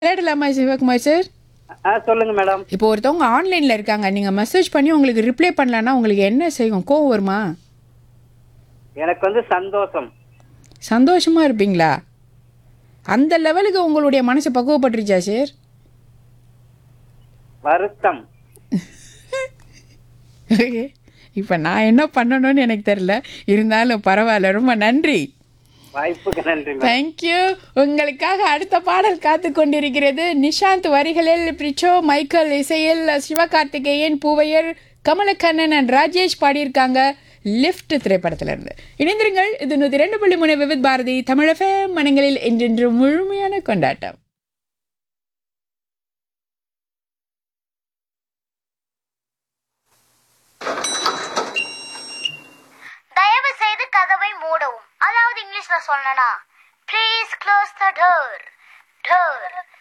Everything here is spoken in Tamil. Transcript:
விளையாடலாமா சிவகுமார் சார் ஆ சொல்லுங்க மேடம் இப்போ ஒருத்தவங்க ஆன்லைனில் இருக்காங்க நீங்கள் மெசேஜ் பண்ணி உங்களுக்கு ரிப்ளை பண்ணலன்னா உங்களுக்கு என்ன செய்யும் கோவம் வருமா எனக்கு வந்து சந்தோஷம் சந்தோஷமாக இருப்பீங்களா அந்த லெவலுக்கு உங்களுடைய மனசு பக்குவப்பட்டுருச்சா சார் வருத்தம் இப்போ நான் என்ன பண்ணணும்னு எனக்கு தெரில இருந்தாலும் பரவாயில்ல ரொம்ப நன்றி வாய்ப்புக்கு நன்றி மேடம் தேங்க்யூ உங்களுக்காக அடுத்த பாடல் காத்து கொண்டிருக்கிறது நிஷாந்த் வரிகளில் பிரிச்சோ மைக்கேல் இசையில் சிவகார்த்திகேயன் பூவையர் கமலக்கண்ணன் அண்ட் ராஜேஷ் பாடியிருக்காங்க லிஃப்ட் திரைப்படத்துல இருந்து இணைந்திருங்கள் இது நூற்றி ரெண்டு புள்ளி மூணு விவித் பாரதி தமிழக மனங்களில் என்றென்று முழுமையான கொண்டாட்டம் தயவு செய்து கதவை மூடவும் அதாவது இங்கிலீஷ்ல சொல்லனா please close the door door